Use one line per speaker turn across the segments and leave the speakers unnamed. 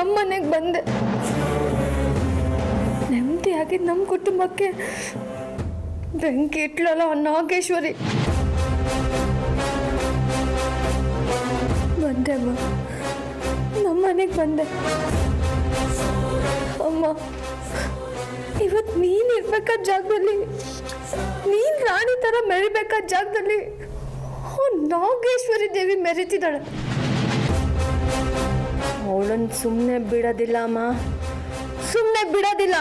ನಮ್ಮ ಮನೆಗೆ ಬಂದೆ ನೆಮ್ಮದಿಯಾಗಿದ್ದು ನಮ್ಮ ಕುಟುಂಬಕ್ಕೆ ಬೆಂಕಿ ಇಟ್ಲಲ್ಲ ಆ ನಾಗೇಶ್ವರಿ ಬಂದೆ ಅಮ್ಮ ನಮ್ಮ ಮನೆಗೆ ಬಂದೆ ಅಮ್ಮ ಇವತ್ತು ನೀನು ಇರ್ಬೇಕಾದ ಜಾಗದಲ್ಲಿ ನೀನು ರಾಣಿ ಥರ ಮೆರಿಬೇಕಾದ ಜಾಗದಲ್ಲಿ ಓ ನಾಗೇಶ್ವರಿ ದೇವಿ ಮೆರಿತಿದ್ದಾಳೆ ಅವಳನ್ನು ಸುಮ್ಮನೆ ಬಿಡೋದಿಲ್ಲ ಅಮ್ಮ ಸುಮ್ಮನೆ ಬಿಡೋದಿಲ್ಲ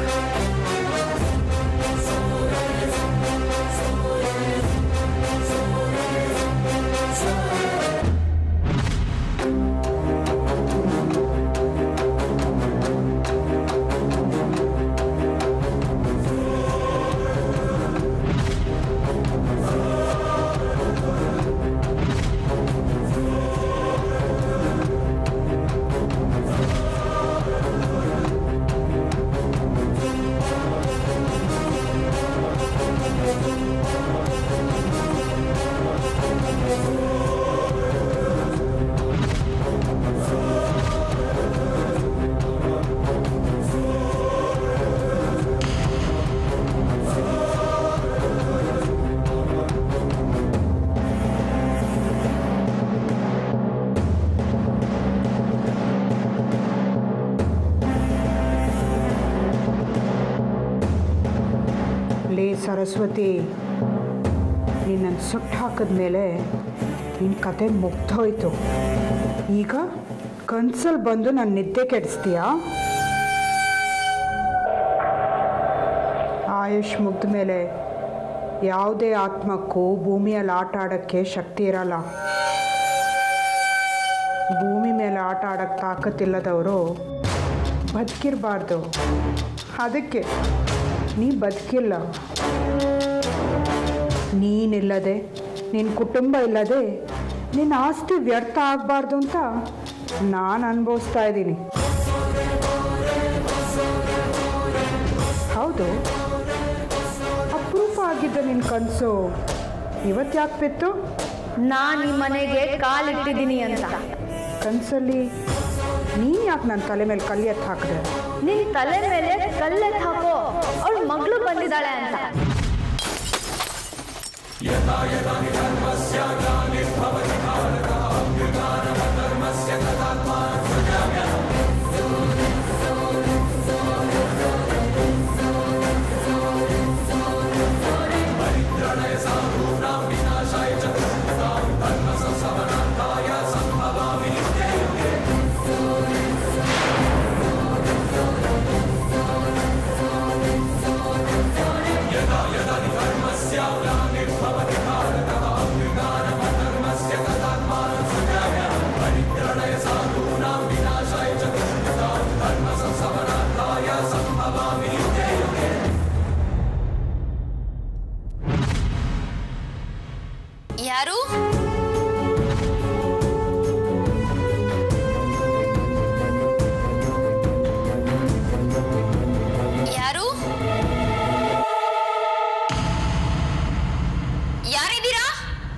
ಲೇ ಸರಸ್ವತಿ ನಿನ್ನನ್ನು ಸುಟ್ಟು ಹಾಕಿದ್ಮೇಲೆ ನಿನ್ನ ಕತೆ ಮುಗ್ದೋಯ್ತು ಈಗ ಕನ್ಸಲ್ಲಿ ಬಂದು ನನ್ನ ನಿದ್ದೆ ಕೆಡಿಸ್ತೀಯಾ ಆಯುಷ್ ಮುಗ್ದ ಮೇಲೆ ಯಾವುದೇ ಆತ್ಮಕ್ಕೂ ಭೂಮಿಯಲ್ಲಿ ಆಟ ಆಡೋಕ್ಕೆ ಶಕ್ತಿ ಇರಲ್ಲ ಭೂಮಿ ಮೇಲೆ ಆಟ ಆಡೋಕ್ಕೆ ತಾಕತ್ತಿಲ್ಲದವರು ಬದುಕಿರಬಾರ್ದು ಅದಕ್ಕೆ ನೀ ಬದುಕಿಲ್ಲ ನೀನಿಲ್ಲದೆ ನಿನ್ನ ಕುಟುಂಬ ಇಲ್ಲದೆ ನಿನ್ನ ಆಸ್ತಿ ವ್ಯರ್ಥ ಆಗಬಾರ್ದು ಅಂತ ನಾನು ಅನುಭವಿಸ್ತಾ ಇದ್ದೀನಿ ಹೌದು ಅಪರೂಪ ಆಗಿದ್ದ ನಿನ್ನ ಕನಸು ಇವತ್ತು ಯಾಕೆ ಬಿತ್ತು
ನಾನು ಈ ಮನೆಗೆ ಕಾಲಿಟ್ಟಿದ್ದೀನಿ ಅಂತ
ಕನಸಲ್ಲಿ ನೀನು ಯಾಕೆ ನನ್ನ ತಲೆ ಮೇಲೆ ಕಲ್ಲಿ ಎತ್ತು ಹಾಕಿದೆ
ನಿನ್ ತಲೆ ಮೇಲೆ ಕಲ್ಲೆತ್ ಹಾಕೋ ಅವಳ ಮಗಳು ಬಂದಿದ್ದಾಳೆ ಅಂತ
ಯಾರು ಯಾರು ಯಾರಿದ್ದೀರಾ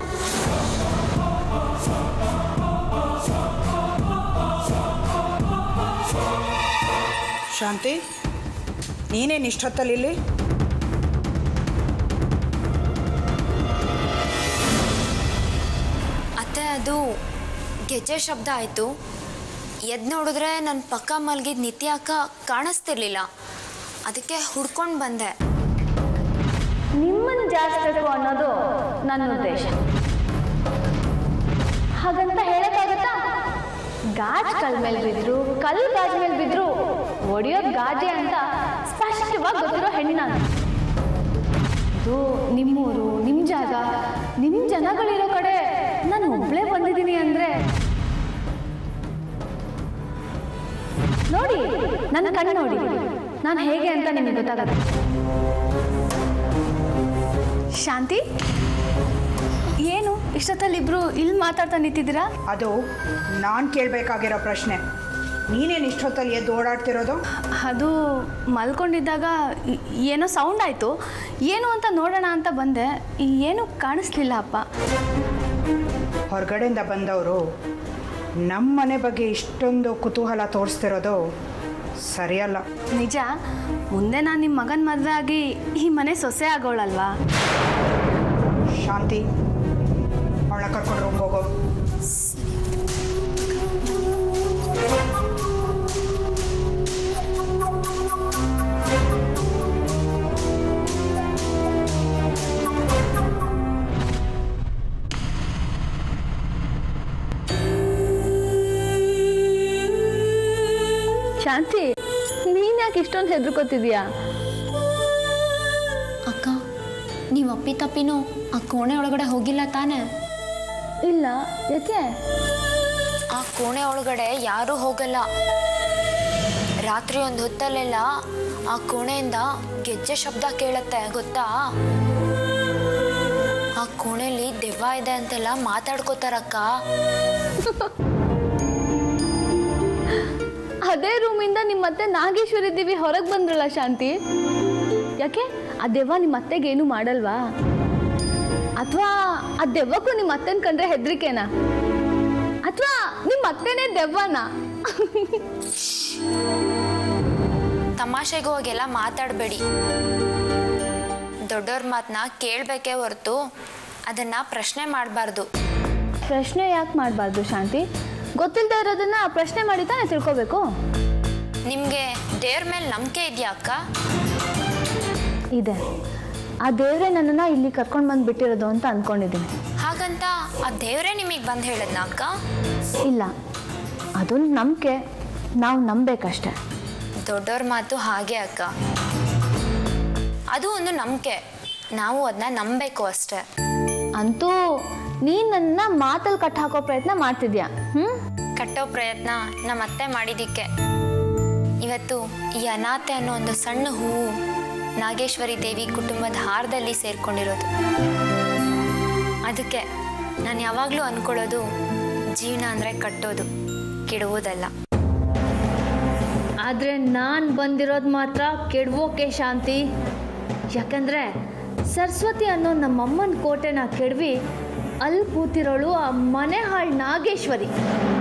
ಶಾಂತಿ ನೀನೇನು ಇಷ್ಟೊತ್ತಲ್ಲಿ ಇಲ್ಲಿ
ಅತ್ತೆ ಅದು ಗೆಜ್ಜೆ ಶಬ್ದ ಆಯಿತು ಎದ್ದು ನೋಡಿದ್ರೆ ನನ್ನ ಪಕ್ಕ ಮಲಗಿದ ನಿತ್ಯ ಅಕ್ಕ ಕಾಣಿಸ್ತಿರ್ಲಿಲ್ಲ ಅದಕ್ಕೆ ಹುಡ್ಕೊಂಡು ಬಂದೆ
ನಿಮ್ಮನ್ನು ಜಾಸ್ತಿಬೇಕು ಅನ್ನೋದು ನನ್ನ ಉದ್ದೇಶ ಹಾಗಂತ ಹೇಳಕ್ಕಾಗತ್ತಾ ಗಾಜ್ ಕಲ್ ಮೇಲೆ ಬಿದ್ರು ಕಲ್ ಗಾಜ್ ಮೇಲೆ ಬಿದ್ರು ಒಡೆಯೋದ್ ಗಾಜೆ ಅಂತ ಸ್ಪಷ್ಟವಾಗಿ ಗೊತ್ತಿರೋ ಹೆಣ್ಣು ನಾನು ಇದು ನಿಮ್ಮೂರು ನಿಮ್ಮ ಜಾಗ ನಿಮ್ಮ ಜನಗಳಿರೋ ಕಡೆ ನಾನು ಒಬ್ಳೇ ಬಂದಿದ್ದೀನಿ ಅಂದ್ರೆ ನೋಡಿ ನನ್ನ ಕಣ್ಣು ನೋಡಿ ನಾನು ಹೇಗೆ ಅಂತ ನಿಮಗೆ ಗೊತ್ತಾಗತ್ತೆ ಶಾಂತಿ ಏನು ಇಷ್ಟೊತ್ತಲ್ಲಿ ಇಬ್ರು ಇಲ್ಲಿ ಮಾತಾಡ್ತಾ ನಿಂತಿದ್ದೀರಾ
ಅದು ನಾನು ಕೇಳಬೇಕಾಗಿರೋ ಪ್ರಶ್ನೆ ನೀನೇನು ಇಷ್ಟೊತ್ತಲ್ಲಿ ಎದ್ದು ಓಡಾಡ್ತಿರೋದು
ಅದು ಮಲ್ಕೊಂಡಿದ್ದಾಗ ಈ- ಏನೋ ಸೌಂಡ್ ಆಯಿತು ಏನು ಅಂತ ನೋಡೋಣ ಅಂತ ಬಂದೆ ಏನೂ ಕಾಣಿಸ್ಲಿಲ್ಲ ಅಪ್ಪ
ಹೊರಗಡೆಯಿಂದ ಬಂದವರು ನಮ್ಮ ಮನೆ ಬಗ್ಗೆ ಇಷ್ಟೊಂದು ಕುತೂಹಲ ತೋರಿಸ್ತಿರೋದು ಸರಿಯಲ್ಲ
ನಿಜ ಮುಂದೆ ನಾನು ನಿಮ್ಮ ಮಗನ ಮದುವೆ ಆಗಿ ಈ ಮನೆ ಸೊಸೆ ಆಗೋಳಲ್ವಾ
ಶಾಂತಿ ಅವಳ ಕರ್ಕೊಂಡು ರೂಮ್ಗೆ ಹೋಗೋ
ಶಾಂತಿ ನೀನ್ ಯಾಕೆ ಇಷ್ಟೊಂದು ಹೆದರ್ಕೋತಿದ್ಯಾ
ಅಕ್ಕ ನೀವು ಅಪ್ಪಿ ತಪ್ಪಿನೂ ಆ ಕೋಣೆ ಒಳಗಡೆ ಹೋಗಿಲ್ಲ ತಾನೇ
ಇಲ್ಲ ಯಾಕೆ
ಆ ಕೋಣೆ ಒಳಗಡೆ ಯಾರೂ ಹೋಗಲ್ಲ ರಾತ್ರಿ ಒಂದು ಹೊತ್ತಲ್ಲೆಲ್ಲ ಆ ಕೋಣೆಯಿಂದ ಗೆಜ್ಜೆ ಶಬ್ದ ಕೇಳತ್ತೆ ಗೊತ್ತಾ ಆ ಕೋಣೆಲಿ ದೆವ್ವ ಇದೆ ಅಂತೆಲ್ಲ ಮಾತಾಡ್ಕೋತಾರಕ್ಕ
ಅದೇ ರೂಮಿಂದ ನಿಮ್ಮ ಮತ್ತೆ ನಾಗೇಶ್ವರಿ ದೇವಿ ಹೊರಗೆ ಬಂದ್ರಲ್ಲ ಶಾಂತಿ ಯಾಕೆ ಆ ದೆವ್ವ ನಿಮ್ಮ ಅತ್ತೆಗೆ ಏನು ಮಾಡಲ್ವಾ ಅಥವಾ ಆ ದೆವ್ವಕ್ಕೂ ನಿಮ್ಮ ಅತ್ತೆನ ಕಂಡ್ರೆ ಹೆದರಿಕೆನಾ ಅಥವಾ ನಿಮ್ಮ ಅತ್ತೆನೇ ದೆವ್ವನಾ
ತಮಾಷೆಗೂ ಹೋಗೆಲ್ಲ ಮಾತಾಡಬೇಡಿ ದೊಡ್ಡವ್ರ ಮಾತನ್ನ ಕೇಳಬೇಕೇ ಹೊರತು ಅದನ್ನ ಪ್ರಶ್ನೆ ಮಾಡಬಾರ್ದು
ಪ್ರಶ್ನೆ ಯಾಕೆ ಮಾಡಬಾರ್ದು ಶಾಂತಿ ಗೊತ್ತಿಲ್ಲದೆ ಇರೋದನ್ನ ಪ್ರಶ್ನೆ ಮಾಡಿ ತಾನೇ ತಿಳ್ಕೊಬೇಕು
ನಿಮಗೆ ದೇವ್ರ ಮೇಲೆ ನಂಬಿಕೆ ಇದೆಯಾ ಅಕ್ಕ
ಇದೆ ಆ ದೇವರೇ ನನ್ನನ್ನು ಇಲ್ಲಿ ಕರ್ಕೊಂಡು ಬಂದು ಬಿಟ್ಟಿರೋದು ಅಂತ ಅಂದ್ಕೊಂಡಿದ್ದೀನಿ
ಹಾಗಂತ ಆ ದೇವರೇ ನಿಮಗೆ ಬಂದು ಹೇಳದ್ನ ಅಕ್ಕ
ಇಲ್ಲ ಅದೊಂದು ನಂಬಿಕೆ ನಾವು ನಂಬೇಕಷ್ಟೆ
ದೊಡ್ಡವ್ರ ಮಾತು ಹಾಗೆ ಅಕ್ಕ ಅದು ಒಂದು ನಂಬಿಕೆ ನಾವು ಅದನ್ನ ನಂಬೇಕು ಅಷ್ಟೆ
ಅಂತೂ ನೀನು ನನ್ನ ಮಾತಲ್ಲಿ ಕಟ್ ಹಾಕೋ ಪ್ರಯತ್ನ ಮಾಡ್ತಿದ್ಯಾ ಹ್ಞೂ
ಕಟ್ಟೋ ಪ್ರಯತ್ನ ನಮ್ಮ ಅತ್ತೆ ಮಾಡಿದ್ದಕ್ಕೆ ಇವತ್ತು ಈ ಅನಾಥೆ ಅನ್ನೋ ಒಂದು ಸಣ್ಣ ಹೂವು ನಾಗೇಶ್ವರಿ ದೇವಿ ಕುಟುಂಬದ ಹಾರದಲ್ಲಿ ಸೇರ್ಕೊಂಡಿರೋದು ಅದಕ್ಕೆ ನಾನು ಯಾವಾಗಲೂ ಅನ್ಕೊಳ್ಳೋದು ಜೀವನ ಅಂದರೆ ಕಟ್ಟೋದು ಕೆಡುವುದಲ್ಲ
ಆದರೆ ನಾನು ಬಂದಿರೋದು ಮಾತ್ರ ಕೆಡವೋಕೆ ಶಾಂತಿ ಯಾಕಂದರೆ ಸರಸ್ವತಿ ಅನ್ನೋ ನಮ್ಮಮ್ಮನ ಕೋಟೆನ ಕೆಡವಿ ಅಲ್ಲಿ ಕೂತಿರೋಳು ಆ ಮನೆ ಹಾಳು ನಾಗೇಶ್ವರಿ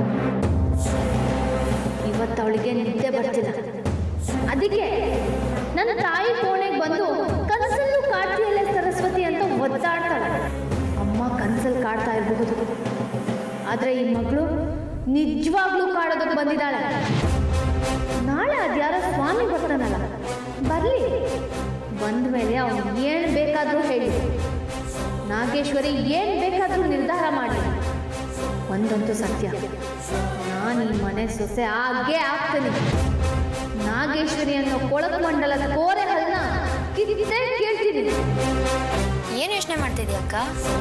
ಇವತ್ತು ಅವಳಿಗೆ ನಿದ್ದೆ ಬರ್ತಿಲ್ಲ ಅದಕ್ಕೆ ನನ್ನ ತಾಯಿ ಕೋಣೆಗೆ ಬಂದು ಕನಸಲ್ಲೂ ಕಾಡ್ತಿಯಲ್ಲೇ ಸರಸ್ವತಿ ಅಂತ ಒದ್ದಾಡ್ತಾಳೆ ಅಮ್ಮ ಕನಸಲ್ಲಿ ಕಾಡ್ತಾ ಇರಬಹುದು ಆದರೆ ಈ ಮಗಳು ನಿಜವಾಗ್ಲೂ ಕಾಡೋದಕ್ಕೆ ಬಂದಿದ್ದಾಳೆ ನಾಳೆ ಅದ್ಯಾರೋ ಸ್ವಾಮಿ ಬರ್ತಾನಲ್ಲ ಬರ್ಲಿ ಬಂದ ಮೇಲೆ ಅವನು ಏನು ಬೇಕಾದರೂ ಹೇಳಿ ನಾಗೇಶ್ವರಿ ಏನು ಬೇಕಾದರೂ ನಿರ್ಧಾರ ಮಾಡಿ ಒಂದಂತೂ ಸತ್ಯ ನಾನು ಈ ಮನೆ ಸೊಸೆ ಆಗೇ ಆಗ್ತೀನಿ ನಾಗೇಶ್ವರಿ ಅನ್ನೋ ಕೊಳಕು ಮಂಡಲದ ಕೋರೆ ಹಲ್ಲನ್ನ ಕಿತ್ತೇ ಕೇಳ್ತೀನಿ
ಏನು ಯೋಚನೆ ಮಾಡ್ತಿದ್ಯಾ ಅಕ್ಕ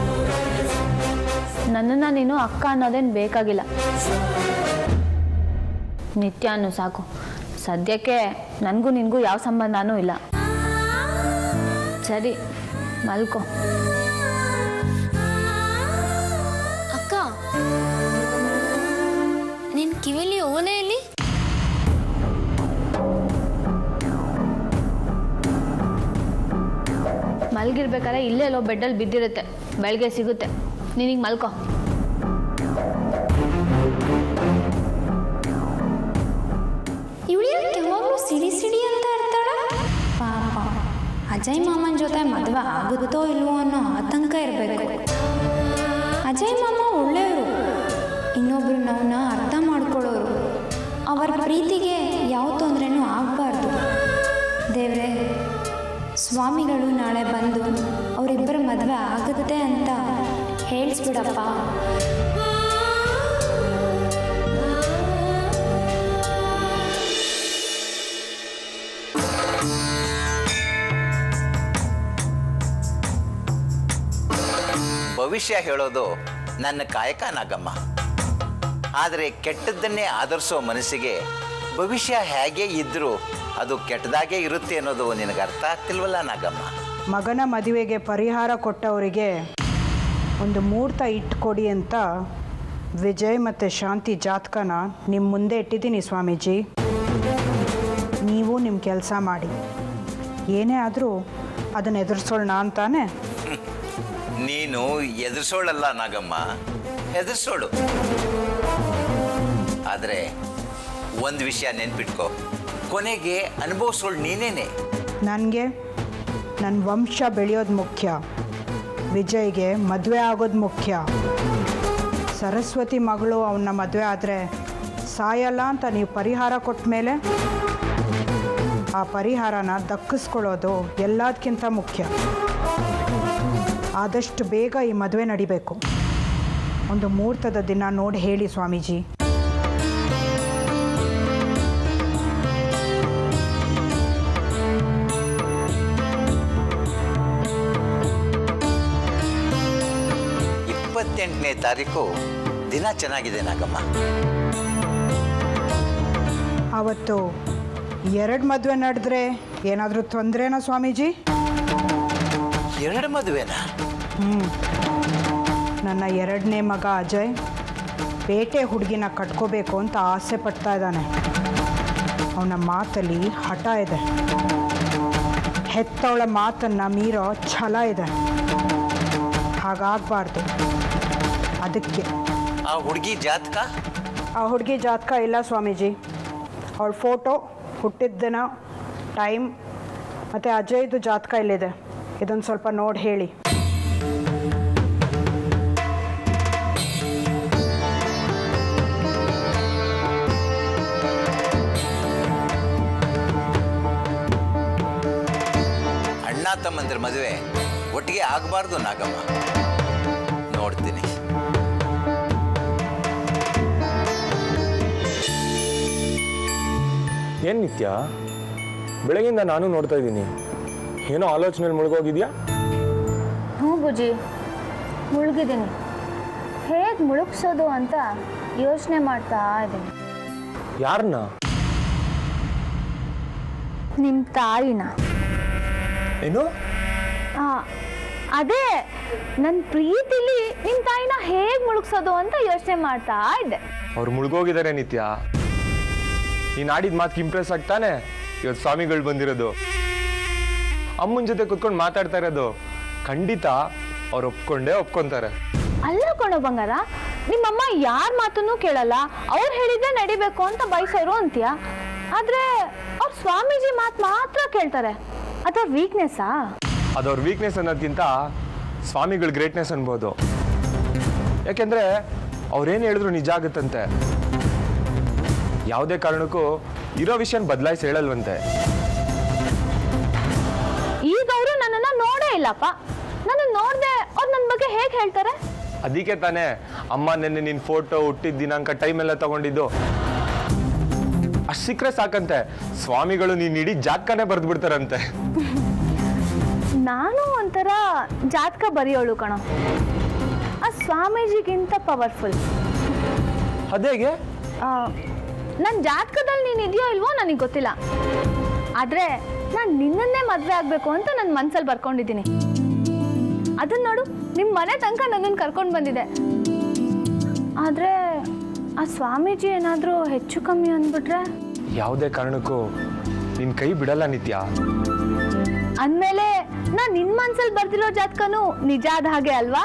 ನನ್ನನ್ನು ನೀನು ಅಕ್ಕ ಅನ್ನೋದೇನು ಬೇಕಾಗಿಲ್ಲ ನಿತ್ಯನೂ ಸಾಕು ಸದ್ಯಕ್ಕೆ ನನಗೂ ನಿನಗೂ ಯಾವ ಸಂಬಂಧನೂ ಇಲ್ಲ ಸರಿ ಮಲ್ಕೋ
ಅಕ್ಕ ನಿನ್ ಕಿವಿಲಿ ಓಲೆಯಲ್ಲಿ
ಮಲ್ಗಿರ್ಬೇಕಾದ್ರೆ ಇಲ್ಲೇ ಎಲ್ಲೋ ಬೆಡ್ಡಲ್ಲಿ ಬಿದ್ದಿರುತ್ತೆ ಬೆಳಗ್ಗೆ ಸಿಗುತ್ತೆ ನೀನೀಗ ಮಲ್ಕೋ
ಇವಳು ಯಾವಾಗಲೂ ಸಿಡಿ ಸಿಡಿ ಅಂತ ಇರ್ತಾಳ ಪಾಪ ಅಜಯ್ ಮಾಮನ ಜೊತೆ ಮದುವೆ ಆಗುತ್ತೋ ಇಲ್ವೋ ಅನ್ನೋ ಆತಂಕ ಇರಬೇಕು ಅಜಯ್ ಮಾಮ ಒಳ್ಳೆಯವರು ಇನ್ನೊಬ್ರು ನಾವನ್ನ ಅರ್ಥ ಮಾಡ್ಕೊಳ್ಳೋರು ಅವರ ಪ್ರೀತಿಗೆ ಯಾವ ತೊಂದರೆನೂ ಆಗಬಾರ್ದು ದೇವ್ರೆ ಸ್ವಾಮಿಗಳು ನಾಳೆ ಬಂದು ಅವರಿಬ್ಬರ ಮದುವೆ ಆಗುತ್ತೆ ಅಂತ ಹೇಳಿಸ್ಬಿಡಪ್ಪ
ಭವಿಷ್ಯ ಹೇಳೋದು ನನ್ನ ಕಾಯಕ ನಾಗಮ್ಮ ಆದರೆ ಕೆಟ್ಟದ್ದನ್ನೇ ಆಧರಿಸೋ ಮನಸ್ಸಿಗೆ ಭವಿಷ್ಯ ಹೇಗೆ ಇದ್ದರೂ ಅದು ಕೆಟ್ಟದಾಗೇ ಇರುತ್ತೆ ಅನ್ನೋದು ನಿನಗೆ ಅರ್ಥ ಆಗ್ತಿಲ್ವಲ್ಲ ನಾಗಮ್ಮ
ಮಗನ ಮದುವೆಗೆ ಪರಿಹಾರ ಕೊಟ್ಟವರಿಗೆ ಒಂದು ಮುಹೂರ್ತ ಇಟ್ಕೊಡಿ ಅಂತ ವಿಜಯ್ ಮತ್ತು ಶಾಂತಿ ಜಾತಕನ ನಿಮ್ಮ ಮುಂದೆ ಇಟ್ಟಿದ್ದೀನಿ ಸ್ವಾಮೀಜಿ ನೀವು ನಿಮ್ಮ ಕೆಲಸ ಮಾಡಿ ಏನೇ ಆದರೂ ಅದನ್ನು ಎದುರಿಸೋಣ ಅಂತಾನೆ
ನೀನು ಎದುರಿಸೋಳಲ್ಲ ನಾಗಮ್ಮ ಹೆದರ್ಸೋಳು ಆದರೆ ಒಂದು ವಿಷಯ ನೆನ್ಪಿಟ್ಕೋ ಕೊನೆಗೆ ಅನುಭವಿಸೋಳು ನೀನೇನೆ
ನನಗೆ ನನ್ನ ವಂಶ ಬೆಳೆಯೋದು ಮುಖ್ಯ ವಿಜಯ್ಗೆ ಮದುವೆ ಆಗೋದು ಮುಖ್ಯ ಸರಸ್ವತಿ ಮಗಳು ಅವನ್ನ ಮದುವೆ ಆದರೆ ಸಾಯಲ್ಲ ಅಂತ ನೀವು ಪರಿಹಾರ ಕೊಟ್ಟ ಮೇಲೆ ಆ ಪರಿಹಾರನ ದಕ್ಕಿಸ್ಕೊಳ್ಳೋದು ಎಲ್ಲದಕ್ಕಿಂತ ಮುಖ್ಯ ಆದಷ್ಟು ಬೇಗ ಈ ಮದುವೆ ನಡಿಬೇಕು ಒಂದು ಮುಹೂರ್ತದ ದಿನ ನೋಡಿ ಹೇಳಿ ಸ್ವಾಮೀಜಿ
ಇಪ್ಪತ್ತೆಂಟನೇ ತಾರೀಕು ದಿನ ಚೆನ್ನಾಗಿದೆ ನಾಗಮ್ಮ
ಆವತ್ತು ಎರಡು ಮದುವೆ ನಡೆದ್ರೆ ಏನಾದರೂ ತೊಂದರೆನಾ ಸ್ವಾಮೀಜಿ
ಎರಡು ಮದುವೆನಾ
ನನ್ನ ಎರಡನೇ ಮಗ ಅಜಯ್ ಪೇಟೆ ಹುಡುಗಿನ ಕಟ್ಕೋಬೇಕು ಅಂತ ಆಸೆ ಪಡ್ತಾ ಇದ್ದಾನೆ ಅವನ ಮಾತಲ್ಲಿ ಹಠ ಇದೆ ಹೆತ್ತವಳ ಮಾತನ್ನು ಮೀರೋ ಛಲ ಇದೆ ಹಾಗಾಗಬಾರ್ದು ಅದಕ್ಕೆ
ಆ ಹುಡುಗಿ ಜಾತಕ
ಆ ಹುಡುಗಿ ಜಾತಕ ಇಲ್ಲ ಸ್ವಾಮೀಜಿ ಅವಳ ಫೋಟೋ ಹುಟ್ಟಿದ ದಿನ ಟೈಮ್ ಮತ್ತು ಅಜಯ್ದು ಜಾತಕ ಇಲ್ಲಿದೆ ಇದನ್ನು ಸ್ವಲ್ಪ ನೋಡಿ ಹೇಳಿ
ಅಣ್ಣ ತಮ್ಮಂದಿರ ಮದುವೆ ಒಟ್ಟಿಗೆ ಆಗಬಾರ್ದು ನಾಗಮ್ಮ ನೋಡ್ತೀನಿ
ಏನು ನಿತ್ಯ ಬೆಳಗಿಂದ ನಾನು ನೋಡ್ತಾ ಇದ್ದೀನಿ ಏನೋ ಆಲೋಚನೆಯಲ್ಲಿ ಮುಳುಗೋಗಿದ್ಯಾ
ಹ್ಞೂ ಬುಜಿ ಮುಳುಗಿದ್ದೀನಿ ಹೇಗೆ ಮುಳುಗ್ಸೋದು ಅಂತ ಯೋಚನೆ ಮಾಡ್ತಾ ಇದ್ದೀನಿ
ಯಾರನ್ನ
ನಿಮ್ಮ ತಾಯಿನ
ಏನು
ಆ, ಅದೇ ನನ್ನ ಪ್ರೀತಿಲಿ ನಿಮ್ಮ ತಾಯಿನ ಹೇಗೆ ಮುಳುಗ್ಸೋದು ಅಂತ ಯೋಚನೆ ಮಾಡ್ತಾ ಇದ್ದೆ
ಅವ್ರು ಮುಳುಗೋಗಿದ್ದಾರೆ ನಿತ್ಯ ನೀನು ಆಡಿದ ಮಾತಿಗೆ ಇಂಪ್ರೆಸ್ ಆಗ್ತಾನೆ ಇವತ್ತು ಸ್ವಾಮಿಗಳು ಬಂದಿರೋದು ಅಮ್ಮನ ಜೊತೆ ಕುತ್ಕೊಂಡು ಮಾತಾಡ್ತಾ ಇರೋದು ಖಂಡಿತ ಅವ್ರು ಒಪ್ಕೊಂಡೇ ಒಪ್ಕೊಂತಾರೆ
ಅಲ್ಲ ಕಣೋ ಬಂಗಾರ ನಿಮ್ಮಮ್ಮ ಯಾರ ಮಾತನ್ನು ಕೇಳಲ್ಲ ಅವ್ರು ಹೇಳಿದ್ದೆ ನಡಿಬೇಕು ಅಂತ ಬಯಸೋರು ಅಂತೀಯ ಆದ್ರೆ ಅವ್ರ ಸ್ವಾಮೀಜಿ ಮಾತು ಮಾತ್ರ ಕೇಳ್ತಾರೆ ಅಥವಾ ವೀಕ್ನೆಸ್ಸಾ
ಅದು ಅವ್ರ ವೀಕ್ನೆಸ್ ಅನ್ನೋದಕ್ಕಿಂತ ಸ್ವಾಮಿಗಳ ಗ್ರೇಟ್ನೆಸ್ ಅನ್ಬೋದು ಯಾಕೆಂದ್ರೆ ಅವ್ರೇನು ಹೇಳಿದ್ರು ನಿಜ ಆಗುತ್ತಂತೆ ಯಾವುದೇ ಕಾರಣಕ್ಕೂ ಇರೋ ವಿಷಯನ ಬದಲಾಯಿಸಿ ಹೇಳಲ್ವಂತೆ
ಈಗ ಅವರು ನನ್ನನ್ನ ನೋಡೇ ಇಲ್ಲಪ್ಪ ನನ್ನ ನೋಡ್ದೆ ಅವ್ರು ನನ್ನ ಬಗ್ಗೆ ಹೇಗೆ ಹೇಳ್ತಾರೆ
ಅದಕ್ಕೆ ತಾನೇ ಅಮ್ಮ ನೆನ್ನೆ ನಿನ್ನ ಫೋಟೋ ಹುಟ್ಟಿದ ದಿನಾಂಕ ಟೈಮ್ ಎಲ್ಲ ತಗೊಂಡಿದ್ದು ಅಷ್ಟು ಸಿಕ್ಕರೆ ಸಾಕಂತೆ ಸ್ವಾಮಿಗಳು ನೀನು ಇಡೀ ಜಾತಕನೇ ಬರೆದು ಬಿಡ್ತಾರಂತೆ
ನಾನು ಒಂಥರ ಜಾತಕ ಬರೆಯೋಳು ಕಣೋ ಆ ಸ್ವಾಮೀಜಿಗಿಂತ ಪವರ್ಫುಲ್
ಅದೇಗೆ
ನನ್ನ ಜಾತಕದಲ್ಲಿ ನೀನು ಇದೆಯೋ ಇಲ್ವೋ ನನಗೆ ಗೊತ್ತಿಲ್ಲ ಆದರೆ ನಾನು ನಿನ್ನನ್ನೇ ಮದುವೆ ಆಗಬೇಕು ಅಂತ ನನ್ನ ಮನಸ್ಸಲ್ಲಿ ಬರ್ಕೊಂಡಿದ್ದೀನಿ ಅದನ್ನ ನೋಡು ನಿಮ್ಮ ಮನೆ ತನಕ ನನ್ನನ್ನು ಕರ್ಕೊಂಡು ಬಂದಿದೆ ಆದರೆ ಆ ಸ್ವಾಮೀಜಿ ಏನಾದರೂ ಹೆಚ್ಚು ಕಮ್ಮಿ ಅಂದ್ಬಿಟ್ರೆ
ಯಾವುದೇ ಕಾರಣಕ್ಕೂ ನಿನ್ನ ಕೈ ಬಿಡಲ್ಲ ನಿತ್ಯ
ಅಂದಮೇಲೆ ನಾನು ನಿನ್ನ ಮನಸ್ಸಲ್ಲಿ ಬರ್ದಿರೋ ಜಾತಕನೂ ನಿಜ ಆದ ಹಾಗೆ ಅಲ್ವಾ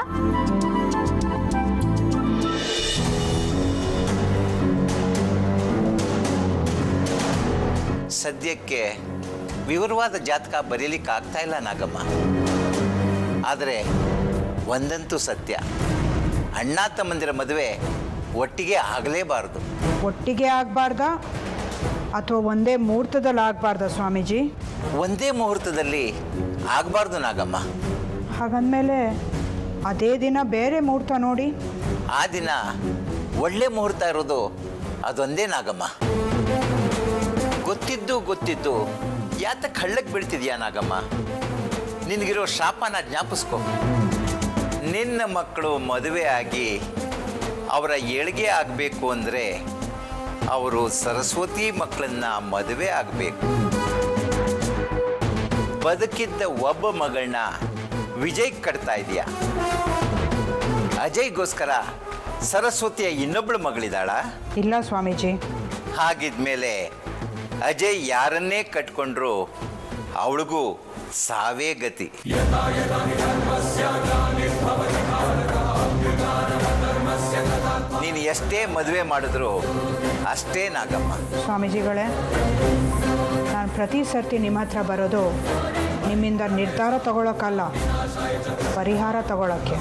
ಸದ್ಯಕ್ಕೆ ವಿವರವಾದ ಜಾತಕ ಬರೀಲಿಕ್ಕೆ ಆಗ್ತಾ ಇಲ್ಲ ನಾಗಮ್ಮ ಆದರೆ ಒಂದಂತೂ ಸತ್ಯ ಅಣ್ಣ ತಮ್ಮಂದಿರ ಮದುವೆ ಒಟ್ಟಿಗೆ ಆಗಲೇಬಾರದು
ಒಟ್ಟಿಗೆ ಆಗಬಾರ್ದಾ ಅಥವಾ ಒಂದೇ ಮುಹೂರ್ತದಲ್ಲಿ ಆಗಬಾರ್ದಾ ಸ್ವಾಮೀಜಿ
ಒಂದೇ ಮುಹೂರ್ತದಲ್ಲಿ ಆಗಬಾರ್ದು ನಾಗಮ್ಮ
ಹಾಗಂದಮೇಲೆ ಅದೇ ದಿನ ಬೇರೆ ಮುಹೂರ್ತ ನೋಡಿ
ಆ ದಿನ ಒಳ್ಳೆ ಮುಹೂರ್ತ ಇರೋದು ಅದೊಂದೇ ನಾಗಮ್ಮ ಗೊತ್ತಿದ್ದು ಗೊತ್ತಿದ್ದು ಯಾತಕ್ಕೆ ಹಳ್ಳಕ್ಕೆ ಬೀಳ್ತಿದ್ಯಾ ನಾಗಮ್ಮ ನಿನಗಿರೋ ಶಾಪನ ಜ್ಞಾಪಿಸ್ಕೊ ನಿನ್ನ ಮಕ್ಕಳು ಮದುವೆ ಆಗಿ ಅವರ ಏಳಿಗೆ ಆಗಬೇಕು ಅಂದರೆ ಅವರು ಸರಸ್ವತಿ ಮಕ್ಕಳನ್ನ ಮದುವೆ ಆಗಬೇಕು ಬದುಕಿದ್ದ ಒಬ್ಬ ಮಗಳನ್ನ ವಿಜಯ್ ಕಟ್ತಾ ಇದೆಯಾ ಅಜಯ್ಗೋಸ್ಕರ ಸರಸ್ವತಿಯ ಇನ್ನೊಬ್ಬಳು ಮಗಳಿದ್ದಾಳ
ಇಲ್ಲ ಸ್ವಾಮೀಜಿ
ಹಾಗಿದ್ಮೇಲೆ ಅಜಯ್ ಯಾರನ್ನೇ ಕಟ್ಕೊಂಡ್ರು ಅವಳಿಗೂ ಸಾವೇ ಗತಿ ನೀನು ಎಷ್ಟೇ ಮದುವೆ ಮಾಡಿದ್ರು ಅಷ್ಟೇ ನಾಗಮ್ಮ
ಸ್ವಾಮೀಜಿಗಳೇ ನಾನು ಪ್ರತಿ ಸರ್ತಿ ನಿಮ್ಮ ಹತ್ರ ಬರೋದು ನಿಮ್ಮಿಂದ ನಿರ್ಧಾರ ತಗೊಳ್ಳೋಕ್ಕಲ್ಲ ಪರಿಹಾರ ತಗೊಳ್ಳೋಕ್ಕೆ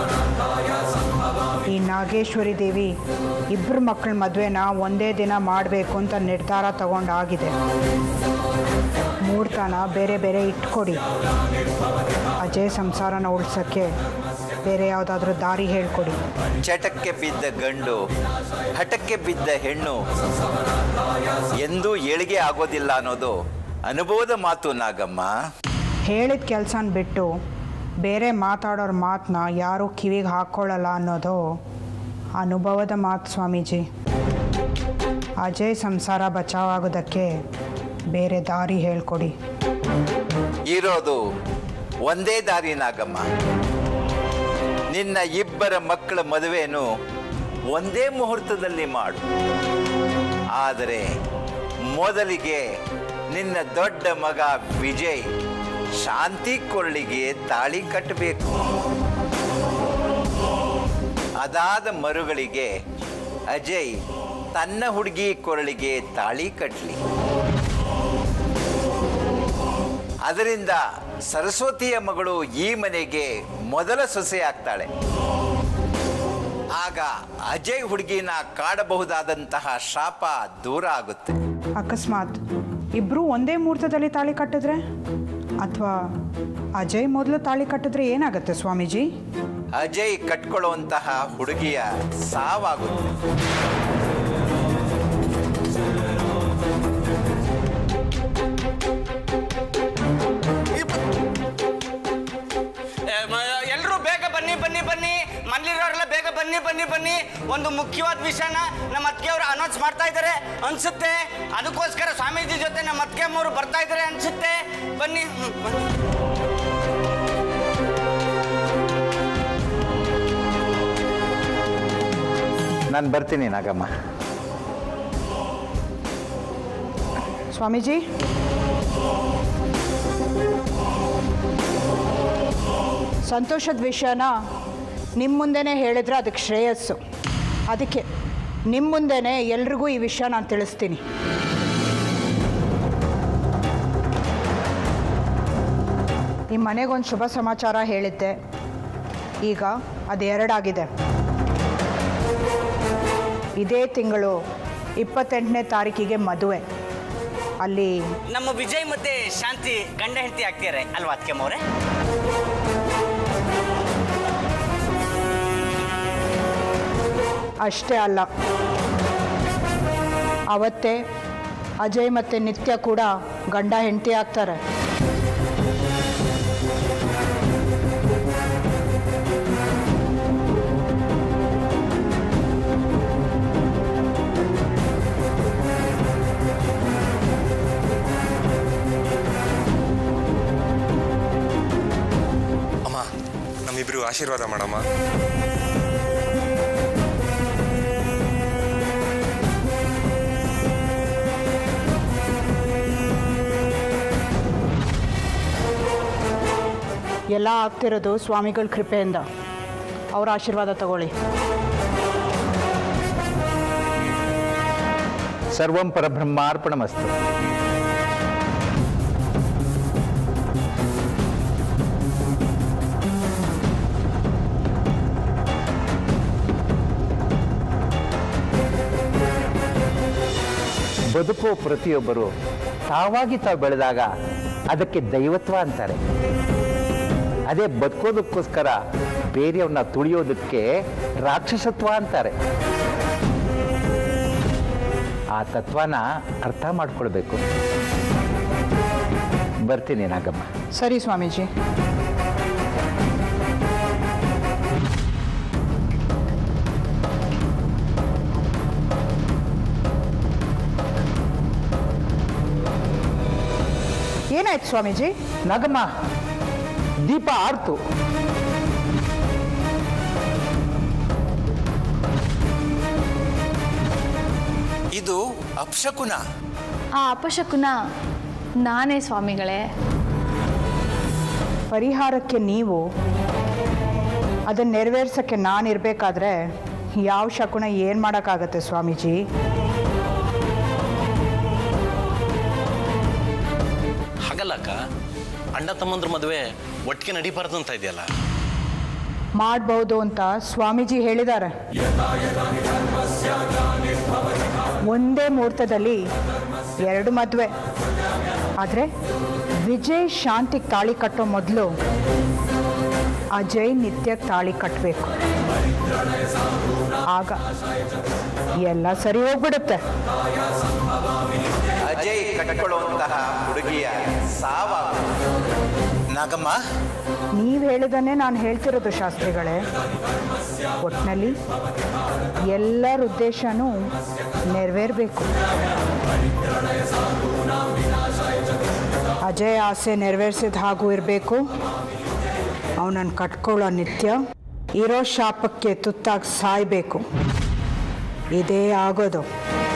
ಈ ನಾಗೇಶ್ವರಿ ದೇವಿ ಇಬ್ಬರು ಮಕ್ಕಳ ಮದುವೆನ ಒಂದೇ ದಿನ ಮಾಡಬೇಕು ಅಂತ ನಿರ್ಧಾರ ತಗೊಂಡಾಗಿದೆ ಮುಹೂರ್ತನ ಬೇರೆ ಬೇರೆ ಇಟ್ಕೊಡಿ ಅಜಯ್ ಸಂಸಾರನ ಉಳ್ಸೋಕ್ಕೆ ಬೇರೆ ಯಾವುದಾದ್ರೂ ದಾರಿ ಹೇಳ್ಕೊಡಿ
ಚಟಕ್ಕೆ ಬಿದ್ದ ಗಂಡು ಹಠಕ್ಕೆ ಬಿದ್ದ ಹೆಣ್ಣು ಎಂದೂ ಏಳಿಗೆ ಆಗೋದಿಲ್ಲ ಅನ್ನೋದು ಅನುಭವದ ಮಾತು ನಾಗಮ್ಮ
ಹೇಳಿದ ಕೆಲಸನ ಬಿಟ್ಟು ಬೇರೆ ಮಾತಾಡೋರ ಮಾತನ್ನ ಯಾರೂ ಕಿವಿಗೆ ಹಾಕ್ಕೊಳ್ಳಲ್ಲ ಅನ್ನೋದು ಅನುಭವದ ಮಾತು ಸ್ವಾಮೀಜಿ ಅಜಯ್ ಸಂಸಾರ ಬಚಾವಾಗೋದಕ್ಕೆ ಬೇರೆ ದಾರಿ ಹೇಳ್ಕೊಡಿ
ಇರೋದು ಒಂದೇ ದಾರಿ ನಾಗಮ್ಮ ನಿನ್ನ ಇಬ್ಬರ ಮಕ್ಕಳ ಮದುವೆಯನ್ನು ಒಂದೇ ಮುಹೂರ್ತದಲ್ಲಿ ಮಾಡು ಆದರೆ ಮೊದಲಿಗೆ ನಿನ್ನ ದೊಡ್ಡ ಮಗ ವಿಜಯ್ ಶಾಂತಿ ಕೊಳ್ಳಿಗೆ ತಾಳಿ ಕಟ್ಟಬೇಕು ಅದಾದ ಮರುಗಳಿಗೆ ಅಜಯ್ ತನ್ನ ಹುಡುಗಿ ಕೊರಳಿಗೆ ತಾಳಿ ಕಟ್ಟಲಿ ಅದರಿಂದ ಸರಸ್ವತಿಯ ಮಗಳು ಈ ಮನೆಗೆ ಮೊದಲ ಸೊಸೆ ಆಗ್ತಾಳೆ ಆಗ ಅಜಯ್ ಹುಡುಗಿನ ಕಾಡಬಹುದಾದಂತಹ ಶಾಪ ದೂರ ಆಗುತ್ತೆ
ಅಕಸ್ಮಾತ್ ಇಬ್ಬರೂ ಒಂದೇ ಮುಹೂರ್ತದಲ್ಲಿ ತಾಳಿ ಕಟ್ಟಿದ್ರೆ ಅಥವಾ ಅಜಯ್ ಮೊದಲು ತಾಳಿ ಕಟ್ಟಿದ್ರೆ ಏನಾಗುತ್ತೆ ಸ್ವಾಮೀಜಿ
ಅಜಯ್ ಕಟ್ಕೊಳ್ಳುವಂತಹ ಹುಡುಗಿಯ ಸಾವಾಗುತ್ತೆ
ಎಲ್ಲರೂ ಬೇಗ ಬನ್ನಿ ಬನ್ನಿ ಬನ್ನಿ ಮನೇಲಿರೋರೆಲ್ಲ ಬೇಗ ಬನ್ನಿ ಬನ್ನಿ ಬನ್ನಿ ಒಂದು ಮುಖ್ಯವಾದ ವಿಷಯನ ನಮ್ಮ ಅತ್ತಿಗೆಯವರು ಅನೌನ್ಸ್ ಮಾಡ್ತಾ ಇದ್ದಾರೆ ಅನ್ಸುತ್ತೆ ಅದಕ್ಕೋಸ್ಕರ ಸ್ವಾಮೀಜಿ ಜೊತೆ ನಮ್ಮ ಅತ್ತಿಗೆ ಅಮ್ಮವರು ಬರ್ತಾ ಇದ್ದಾರೆ ಅನ್ಸುತ್ತೆ ಬನ್ನಿ ಹ್ಮ್, ಬನ್ನಿ
ನಾನು ಬರ್ತೀನಿ ನಾಗಮ್ಮ
ಸ್ವಾಮೀಜಿ ಸಂತೋಷದ ವಿಷಯನ ನಿಮ್ಮ ಮುಂದೆನೇ ಹೇಳಿದ್ರೆ ಅದಕ್ಕೆ ಶ್ರೇಯಸ್ಸು ಅದಕ್ಕೆ ನಿಮ್ಮ ಮುಂದೆನೇ ಎಲ್ರಿಗೂ ಈ ವಿಷಯ ನಾನು ತಿಳಿಸ್ತೀನಿ ಈ ಮನೆಗೊಂದು ಶುಭ ಸಮಾಚಾರ ಹೇಳಿದ್ದೆ ಈಗ ಅದು ಎರಡಾಗಿದೆ ಇದೇ ತಿಂಗಳು ಇಪ್ಪತ್ತೆಂಟನೇ ತಾರೀಕಿಗೆ ಮದುವೆ ಅಲ್ಲಿ
ನಮ್ಮ ವಿಜಯ್ ಮತ್ತೆ ಶಾಂತಿ ಗಂಡ ಹೆಂಡತಿ ಆಗ್ತಿದ್ದಾರೆ ಅಲ್ವಾ ಅತ್ತಿಗೆ ಅಮ್ಮವ್ರೆ
ಅಷ್ಟೇ ಅಲ್ಲ ಅವತ್ತೇ ಅಜಯ್ ಮತ್ತು ನಿತ್ಯ ಕೂಡ ಗಂಡ ಹೆಂಡತಿ ಆಗ್ತಾರೆ
ಅಮ್ಮ ನಮ್ಮಿಬ್ರು ಆಶೀರ್ವಾದ ಮಾಡಮ್ಮ
ಎಲ್ಲ ಆಗ್ತಿರೋದು ಸ್ವಾಮಿಗಳ ಕೃಪೆಯಿಂದ ಅವ್ರ ಆಶೀರ್ವಾದ ತಗೊಳ್ಳಿ
ಸರ್ವಂ ಪರಬ್ರಹ್ಮಾರ್ಪಣಮಸ್ತು ಬದುಕೋ ಪ್ರತಿಯೊಬ್ಬರು ತಾವಾಗಿ ತಾವು ಬೆಳೆದಾಗ ಅದಕ್ಕೆ ದೈವತ್ವ ಅಂತಾರೆ ಅದೇ ಬದುಕೋದಕ್ಕೋಸ್ಕರ ಬೇರೆಯವ್ರನ್ನ ತುಳಿಯೋದಕ್ಕೆ ರಾಕ್ಷಸತ್ವ ಅಂತಾರೆ ಆ ತತ್ವನ ಅರ್ಥ ಮಾಡ್ಕೊಳ್ಬೇಕು ಬರ್ತೀನಿ ನಾಗಮ್ಮ
ಸರಿ ಸ್ವಾಮೀಜಿ ಏನಾಯ್ತು ಸ್ವಾಮೀಜಿ
ನಾಗಮ್ಮ ದೀಪ ಆರ್ತು ಇದು ಅಪಶಕುನ
ಆ ಅಪಶಕುನ ನಾನೇ ಸ್ವಾಮಿಗಳೇ
ಪರಿಹಾರಕ್ಕೆ ನೀವು ಅದನ್ನು ನೆರವೇರ್ಸೋಕ್ಕೆ ನಾನು ಇರಬೇಕಾದ್ರೆ ಯಾವ ಶಕುನ ಏನು ಮಾಡೋಕ್ಕಾಗತ್ತೆ ಸ್ವಾಮೀಜಿ
ಹಾಗಲ್ಲ ಅಕ್ಕ ಅಣ್ಣ ತಮ್ಮಂದ್ರ ಮದುವೆ ಒಟ್ಟಿಗೆ ನಡೀಬಾರ್ದು ಅಂತ ಇದೆಯಲ್ಲ
ಮಾಡ್ಬೋದು ಅಂತ ಸ್ವಾಮೀಜಿ ಹೇಳಿದ್ದಾರೆ ಒಂದೇ ಮುಹೂರ್ತದಲ್ಲಿ ಎರಡು ಮದುವೆ ಆದರೆ ವಿಜಯ್ ಶಾಂತಿಗೆ ತಾಳಿ ಕಟ್ಟೋ ಮೊದಲು ಅಜಯ್ ನಿತ್ಯಕ್ಕೆ ತಾಳಿ ಕಟ್ಟಬೇಕು ಆಗ ಎಲ್ಲ ಸರಿ ಹೋಗ್ಬಿಡುತ್ತೆ
ಅಜಯ್ ಕಟ್ಕೊಳ್ಳುವಂತಹ ಹುಡುಗಿಯ ಸಾವ ನಾಗಮ್ಮ
ನೀವು ಹೇಳಿದನ್ನೇ ನಾನು ಹೇಳ್ತಿರೋದು ಶಾಸ್ತ್ರಿಗಳೇ ಒಟ್ಟಿನಲ್ಲಿ ಎಲ್ಲರ ಉದ್ದೇಶನೂ ನೆರವೇರಬೇಕು ಅಜಯ್ ಆಸೆ ನೆರವೇರಿಸಿದ ಹಾಗೂ ಇರಬೇಕು ಅವನನ್ನು ಕಟ್ಕೊಳ್ಳೋ ನಿತ್ಯ ಇರೋ ಶಾಪಕ್ಕೆ ತುತ್ತಾಗಿ ಸಾಯಬೇಕು ಇದೇ ಆಗೋದು